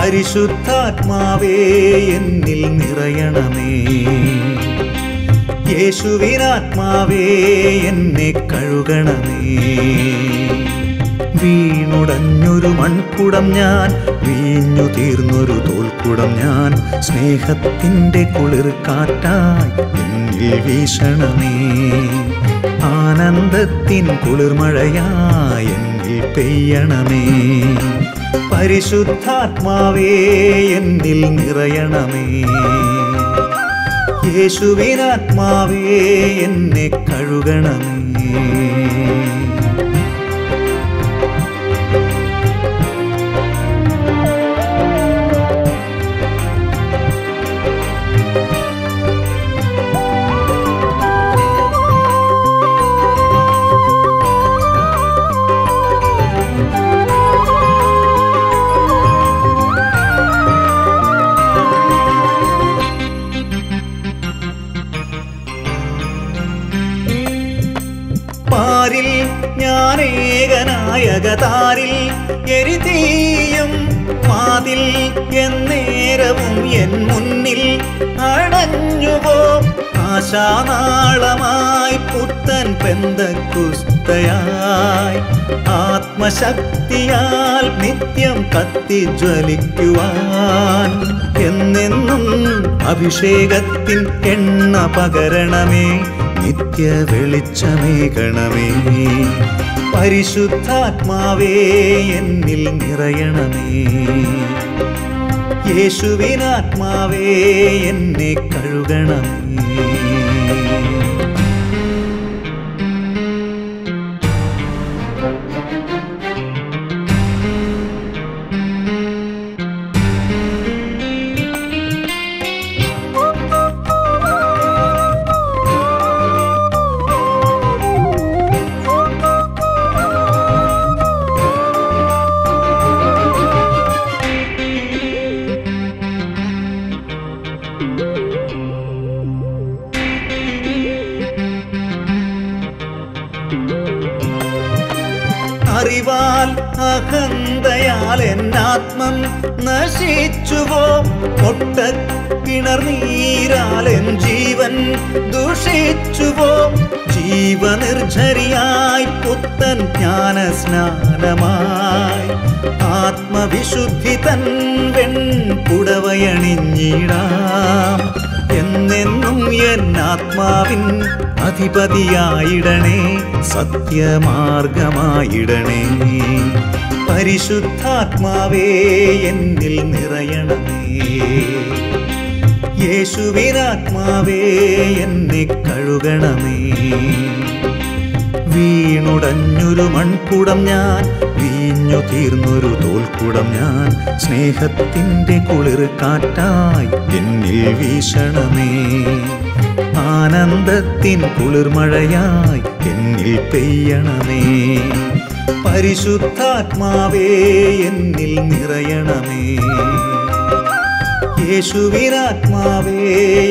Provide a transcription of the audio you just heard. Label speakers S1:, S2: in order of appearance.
S1: പരിശുദ്ധാത്മാവേ എന്നിൽ നിറയണമേ യേശുവിനാത്മാവേ എന്നെ കഴുകണമേ വീണുടഞ്ഞൊരു മൺകുടം ഞാൻ വീഞ്ഞു തീർന്നൊരു തോൽക്കുടം ഞാൻ സ്നേഹത്തിൻ്റെ കുളിർ കാറ്റായി എന്നിൽ വീശണമേ ആനന്ദത്തിൻ കുളിർമഴയായി എന്നിൽ പെയ്യണമേ പരിശുദ്ധാത്മാവേ എന്നിൽ നിറയണമേ യേശുവിനാത്മാവേ എന്നെ കഴുകണമേ പാരിൽ ഞാനേകനായകതാരിൽ എരിതീയും മാതിൽ എന്നേരവും എൻ മുന്നിൽ അടഞ്ഞുവോ ആശാനാളമായി പുത്തൻ പെന്തക്കുസ്തയായി ആത്മശക്തിയാൽ നിത്യം കത്തിജ്വലിക്കുവാൻ എന്നെന്നും അഭിഷേകത്തിൻ എണ്ണ പകരണമേ നിത്യ വെളിച്ചമേകണമേ പരിശുദ്ധാത്മാവേ എന്നിൽ നിറയണമേ യേശുവിനാത്മാവേ എന്നെ കഴുകണമേ അറിവാൽ അഹന്തയാൽ എന്നാത്മം നശിച്ചുവോ പൊട്ടക്കിണർനീരാൽ എൻ ജീവൻ ദുഷിച്ചുവോ ജീവനിർझരിയായി പുത്തൻ ജ്ഞാനസ്നാനമായി ആത്മവിശുദ്ധി തൻ വെൺപുടവയണിഞ്ഞിടാം എന്നെന്നും എൻ ആത്മാവിൻ അധിപതിയായിടണേ സത്യമാർഗമായിടണേ പരിശുദ്ധാത്മാവേ എന്നിൽ നിറയണമേ യേശുവിനാത്മാവേ എന്നെ കഴുകണമേ വീണുടഞ്ഞൊരു മൺകുടം ഞാൻ വീഞ്ഞു തീർന്നൊരു തോൽക്കുടം ഞാൻ സ്നേഹത്തിൻ്റെ കുളിർ കാറ്റായി എന്നിൽ വീശണമേ ആനന്ദത്തിൻ കുളിർമഴയായി എന്നിൽ പെയ്യണമേ പരിശുദ്ധാത്മാവേ എന്നിൽ നിറയണമേ യേശുവിനാത്മാവേ